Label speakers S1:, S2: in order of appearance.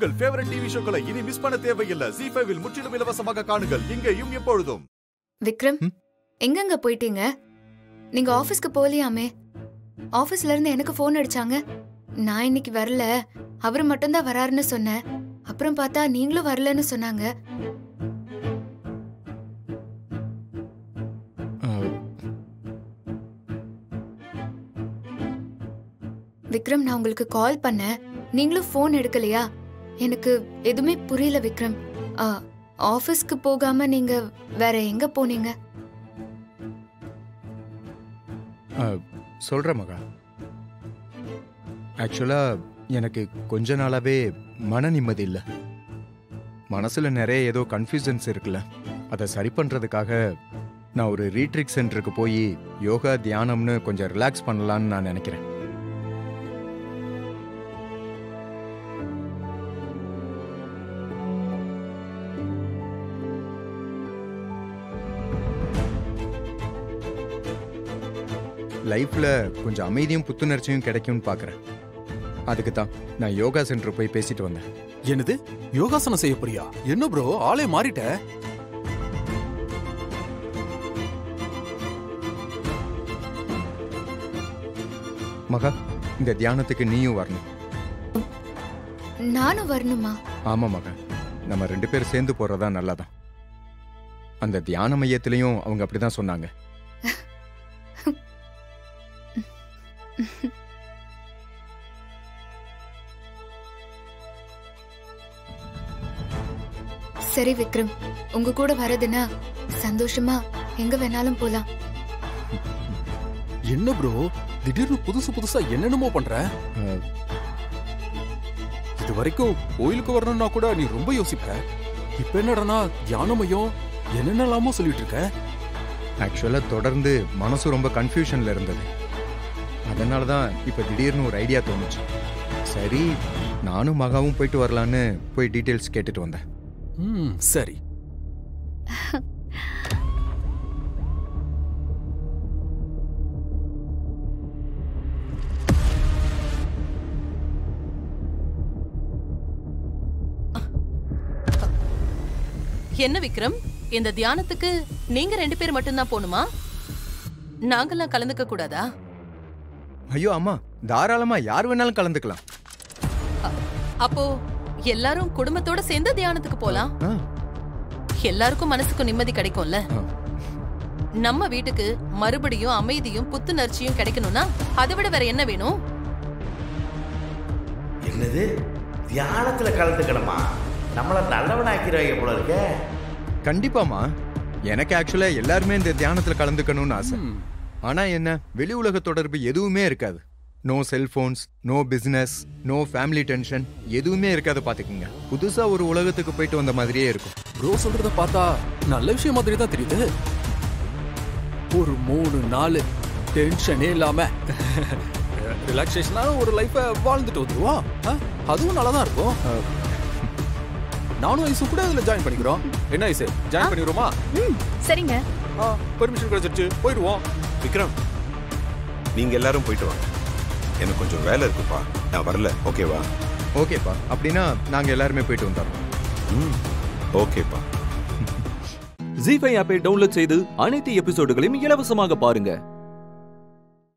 S1: உங்கள் favourite TV ஷோக்களை இனி miss பண்ண தேவையில்லை ஜி ஃபைவில் முற்றிலும் இலவசமாக காணுங்கள் இங்கேயும் எப்பொழுதும்
S2: விக்ரம் எங்கெங்க போயிட்டீங்க நீங்க ஆபீஸ்க்கு போலியாமே ஆபீஸ்ல இருந்து எனக்கு ஃபோன் அடிச்சாங்க நான் இன்னைக்கு வரல அவர் மட்டும்தான் வராருன்னு சொன்னேன் அப்புறம் பார்த்தா நீங்களும் வரலன்னு சொன்னாங்க விக்ரம் நான் உங்களுக்கு கால் பண்ணேன் நீங்களும் ஃபோன் எடுக்கலையா எனக்கு எதுவுமே புரியல விக்ரம் ஆ, ஆபீஸ்க்கு போகாம நீங்க வேற எங்க போனீங்க
S3: சொல்கிறேன் மகா ஆக்சுவலாக எனக்கு கொஞ்ச நாளாவே மன நிம்மதி இல்லை மனசில் நிறைய ஏதோ கன்ஃபியூஷன்ஸ் இருக்குல்ல அதை சரி பண்ணுறதுக்காக நான் ஒரு ரீட்ரிக் சென்டருக்கு போய் யோகா தியானம்னு கொஞ்சம் ரிலாக்ஸ் பண்ணலான்னு நான் நினைக்கிறேன் லைஃப்பில் கொஞ்சம் அமைதியும் புத்துணர்ச்சியும் கிடைக்கும்னு பார்க்குறேன் அதுக்கு தான் நான் யோகா சென்டர் போய் பேசிட்டு வந்தேன்
S4: என்னது யோகாசனம் செய்ய போறியா என்ன ப்ரோ ஆளே மாறிட்ட
S3: மகா இந்த தியானத்துக்கு நீயும் வரணும்
S2: நானும் வரணுமா
S3: ஆமாம் மகா நம்ம ரெண்டு பேரும் சேர்ந்து போகிறதா நல்லதான் அந்த தியான மையத்திலையும் அவங்க அப்படிதான் சொன்னாங்க
S2: சரி விக்ரம் உங்க கூட வரதுன்னா சந்தோஷமா எங்க வேணாலும் போலாம்
S4: என்ன ப்ரோ திடீர்னு புதுசு புதுசா என்னென்னமோ பண்ற
S3: அஹ்,
S4: இது வரைக்கும் கோயிலுக்கு வரணும்னா கூட நீ ரொம்ப யோசிப்ப இப்ப என்னடனா தியான மையம் என்னென்னலாமோ சொல்லிட்டு இருக்க
S3: ஆக்சுவலாக தொடர்ந்து மனசு ரொம்ப கன்ஃபியூஷனில் இருந்தது அதனால தான் இப்போ திடீர்னு ஒரு ஐடியா தோணுச்சு சரி நானும் மகாவும் போயிட்டு வரலான்னு போய் டீட்டெயில்ஸ் கேட்டுட்டு வந்தேன்
S4: ம் சரி
S5: என்ன விக்ரம் இந்த தியானத்துக்கு நீங்க ரெண்டு பேர் மட்டும்தான் போணுமா நாங்கெல்லாம் கலந்துக்க கூடாதா
S3: ஐயோ அம்மா தாராளமா யார் வேணாலும் கலந்துக்கலாம்
S5: அப்போ எல்லாரும் குடும்பத்தோட சேர்ந்து தியானத்துக்கு போலாம்
S3: ஆ,
S5: எல்லாருக்கும் மனசுக்கு நிம்மதி கிடைக்கும்ல
S3: ஆ.
S5: நம்ம வீட்டுக்கு மறுபடியும் அமைதியும் புத்துணர்ச்சியும் கிடைக்கணும்னா அதை விட வேற என்ன வேணும்
S6: என்னது தியானத்துல கலந்துக்கணுமா நம்மள நல்லவனாக்கிறாங்க போல இருக்க
S3: கண்டிப்பாம்மா எனக்கு ஆக்சுவலா எல்லாருமே இந்த தியானத்துல கலந்துக்கணும்னு ஆசை
S4: ம்,
S3: ஆனா என்ன வெளி உலக தொடர்பு எதுவுமே இருக்காது no cellphones no business no family tension எதுவுமே இருக்காது பாத்துக்கோங்க புதுசா ஒரு உலகத்துக்கு போயிட்டு வந்த மாதிரியே இருக்கும்
S4: ப்ரோ சொல்றத பார்த்தா நல்ல விஷயம் மாதிரி தான் தெரியுது ஒரு மூணு நாலு டென்ஷனே இல்லாம ரிலாக்ஸேஷனா ஒரு லைஃப வாழ்ந்துட்டு வந்துருவோம் ஆ? அதுவும் நல்லா தான் இருக்கும் நானும் ஐசு கூட இதுல ஜாயின் பண்ணிக்கிறோம் என்ன ஐசு ஜாயின் பண்ணிக்கிறோமா
S7: ம் சரிங்க
S4: பெர்மிஷன் கிடைச்சிருச்சு போயிடுவோம்
S8: விக்ரம் நீங்க எல்லாரும் போயிட்டு வாங்க எனக்கு கொஞ்சம் வேலை இருக்குப்பா நான் வரல ஓகேவா
S3: ஓகேப்பா அப்படின்னா நாங்க எல்லாருமே போயிட்டு வந்துடுறோம்
S8: ம் ஓகேப்பா
S9: ஜி ஃபைவ் ஆப்பை டவுன்லோட் செய்து அனைத்து எபிசோடுகளையும் இலவசமாக பாருங்க